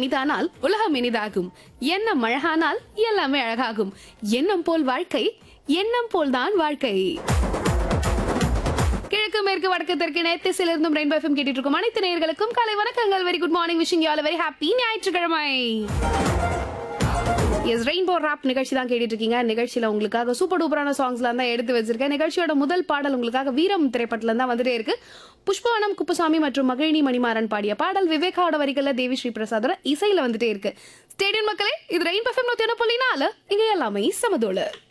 இனிதானால் உலகம் இனிதாகும் எண்ணம் அழகானால் எல்லாமே அழகாகும் எண்ணம் போல் வாழ்க்கை எண்ணம் போல்தான் வாழ்க்கை கிழக்கு மேற்கு வடக்கு தெற்கு நேத்திசில் இருந்தும் ரெயின்போ எஃப்எம் கேட்டுட்டு இருக்கும் அனைத்து நேயர்களுக்கும் காலை வணக்கங்கள் very good morning wishing you all very happy ஞாயிற்றுக்கிழமை எஸ் ரெயின்போ ராப் நிகழ்ச்சி தான் கேட்டுட்டு இருக்கீங்க நிகழ்ச்சியில உங்களுக்காக சூப்பர் டூப்பரான சாங்ஸ்லாம் தான் எடுத்து வச்சிருக்கேன் நிகழ்ச்சியோட முதல் பாடல் உங்களுக்காக வீரம் திரைப்படத்துல தான் வந்துட்டே இருக்கு புஷ்பவனம் குப்புசாமி மற்றும் மகிழினி மணிமாறன் பாடிய பாடல் விவேகாவோட வரிகள்ல தேவி ஸ்ரீ பிரசாதோட இசையில வந்துட்டே இருக்கு ஸ்டேடியம் மக்களே இது ரெயின் பஃபம் நூத்தி ஒன்று புள்ளி நாலு இங்க எல்லாமே சமதோடு